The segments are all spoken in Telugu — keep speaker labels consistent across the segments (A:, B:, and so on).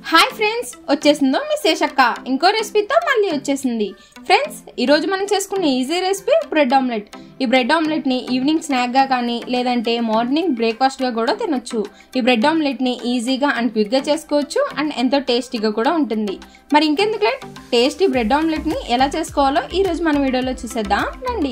A: హాయ్ ఫ్రెండ్స్ వచ్చేసిందో మీ శేషక్క ఇంకో రెసిపీతో మళ్ళీ వచ్చేసింది ఫ్రెండ్స్ ఈరోజు మనం చేసుకునే ఈజీ రెసిపీ బ్రెడ్ ఆమ్లెట్ ఈ బ్రెడ్ ఆమ్లెట్ని ఈవినింగ్ స్నాక్గా కానీ లేదంటే మార్నింగ్ బ్రేక్ఫాస్ట్గా కూడా తినొచ్చు ఈ బ్రెడ్ ఆమ్లెట్ని ఈజీగా అండ్ క్విక్గా చేసుకోవచ్చు అండ్ ఎంతో టేస్టీగా కూడా ఉంటుంది మరి ఇంకెందుకు లేట్ టేస్టీ బ్రెడ్ ఆమ్లెట్ని ఎలా చేసుకోవాలో ఈరోజు మన వీడియోలో చూసేద్దాం రండి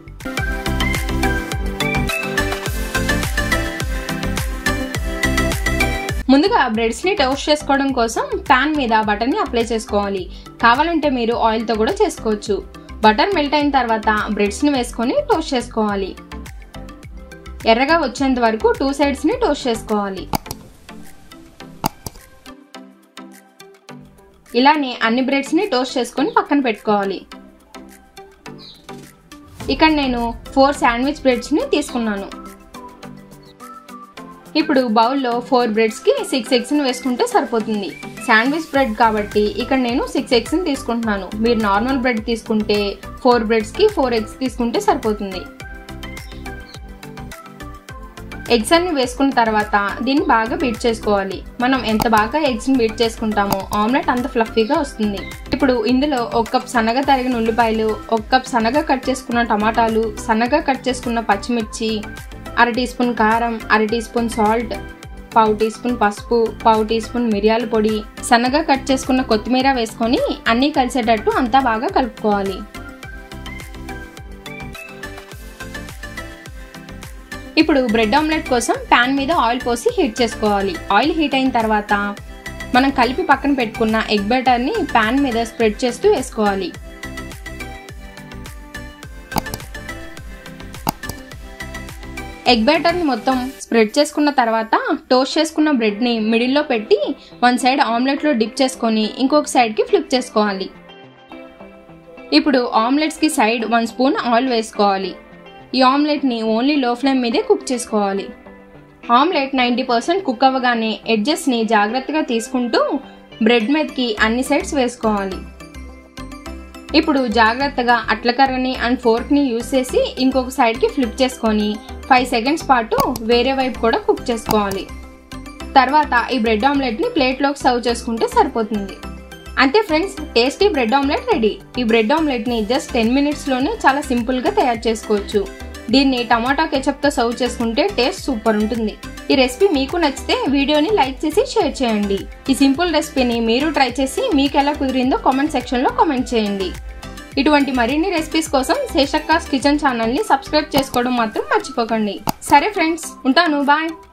A: ముందుగా బ్రెడ్స్ని టోస్ట్ చేసుకోవడం కోసం ప్యాన్ మీద బటర్ని అప్లై చేసుకోవాలి కావాలంటే మీరు ఆయిల్తో కూడా చేసుకోవచ్చు బటర్ మెల్ట్ అయిన తర్వాత బ్రెడ్స్ని వేసుకొని టోస్ట్ చేసుకోవాలి ఎర్రగా వచ్చేంత వరకు టూ సైడ్స్ని టోస్ట్ చేసుకోవాలి ఇలానే అన్ని బ్రెడ్స్ని టోస్ట్ చేసుకొని పక్కన పెట్టుకోవాలి ఇక్కడ నేను ఫోర్ శాండ్విచ్ బ్రెడ్స్ని తీసుకున్నాను ఇప్పుడు బౌల్లో ఫోర్ బ్రెడ్స్కి సిక్స్ ఎగ్స్ని వేసుకుంటే సరిపోతుంది శాండ్విచ్ బ్రెడ్ కాబట్టి ఇక్కడ నేను సిక్స్ ఎగ్స్ని తీసుకుంటున్నాను మీరు నార్మల్ బ్రెడ్ తీసుకుంటే ఫోర్ బ్రెడ్స్కి ఫోర్ ఎగ్స్ తీసుకుంటే సరిపోతుంది ఎగ్స్ అన్ని వేసుకున్న తర్వాత దీన్ని బాగా బీట్ చేసుకోవాలి మనం ఎంత బాగా ఎగ్స్ని బీట్ చేసుకుంటామో ఆమ్లెట్ అంత ఫ్లఫీగా వస్తుంది ఇప్పుడు ఇందులో ఒక కప్ సన్నగా తరిగిన ఉల్లిపాయలు ఒక కప్ సన్నగా కట్ చేసుకున్న టమాటాలు సన్నగా కట్ చేసుకున్న పచ్చిమిర్చి అర టీ స్పూన్ కారం అర టీ స్పూన్ సాల్ట్ పావు టీ స్పూన్ పసుపు పావు టీ స్పూన్ మిరియాల పొడి సన్నగా కట్ చేసుకున్న కొత్తిమీర వేసుకొని అన్నీ కలిసేటట్టు అంతా బాగా కలుపుకోవాలి ఇప్పుడు బ్రెడ్ ఆమ్లెట్ కోసం ప్యాన్ మీద ఆయిల్ పోసి హీట్ చేసుకోవాలి ఆయిల్ హీట్ అయిన తర్వాత మనం కలిపి పక్కన పెట్టుకున్న ఎగ్ బెటర్ని ప్యాన్ మీద స్ప్రెడ్ చేస్తూ వేసుకోవాలి ఎగ్ బ్యాటర్ని మొత్తం స్ప్రెడ్ చేసుకున్న తర్వాత టోస్ట్ చేసుకున్న బ్రెడ్ని మిడిల్లో పెట్టి వన్ సైడ్ ఆమ్లెట్లో డిప్ చేసుకొని ఇంకొక సైడ్కి ఫ్లిప్ చేసుకోవాలి ఇప్పుడు ఆమ్లెట్స్కి సైడ్ వన్ స్పూన్ ఆయిల్ వేసుకోవాలి ఈ ఆమ్లెట్ని ఓన్లీ లో ఫ్లేమ్ మీదే కుక్ చేసుకోవాలి ఆమ్లెట్ నైంటీ పర్సెంట్ కుక్ అవ్వగానే ఎడ్జెస్ని జాగ్రత్తగా తీసుకుంటూ బ్రెడ్ మీదకి అన్ని సైడ్స్ వేసుకోవాలి ఇప్పుడు జాగ్రత్తగా అట్లకర్రని అండ్ ఫోర్క్ని యూస్ చేసి ఇంకొక సైడ్కి ఫ్లిప్ చేసుకొని ఫైవ్ సెకండ్స్ పాటు వేరే వైపు కూడా కుక్ చేసుకోవాలి తర్వాత ఈ బ్రెడ్ ఆమ్లెట్ని ప్లేట్లోకి సర్వ్ చేసుకుంటే సరిపోతుంది అంతే friends tasty bread omelette ready ఈ బ్రెడ్ ఆమ్లెట్ని జస్ట్ టెన్ మినిట్స్లోనే చాలా సింపుల్గా తయారు చేసుకోవచ్చు దీన్ని టమాటా కెచప్తో సర్వ్ చేసుకుంటే టేస్ట్ సూపర్ ఉంటుంది ఈ రెసిపీ మీకు నచ్చితే వీడియోని లైక్ చేసి షేర్ చేయండి ఈ సింపుల్ రెసిపీని మీరు ట్రై చేసి మీకు ఎలా కుదిరిందో కామెంట్ సెక్షన్లో కామెంట్ చేయండి ఇటువంటి మరిన్ని రెసిపీస్ కోసం శేషక్కాస్ కిచెన్ ఛానల్ని సబ్స్క్రైబ్ చేసుకోవడం మాత్రం మర్చిపోకండి సరే ఫ్రెండ్స్ ఉంటాను బాయ్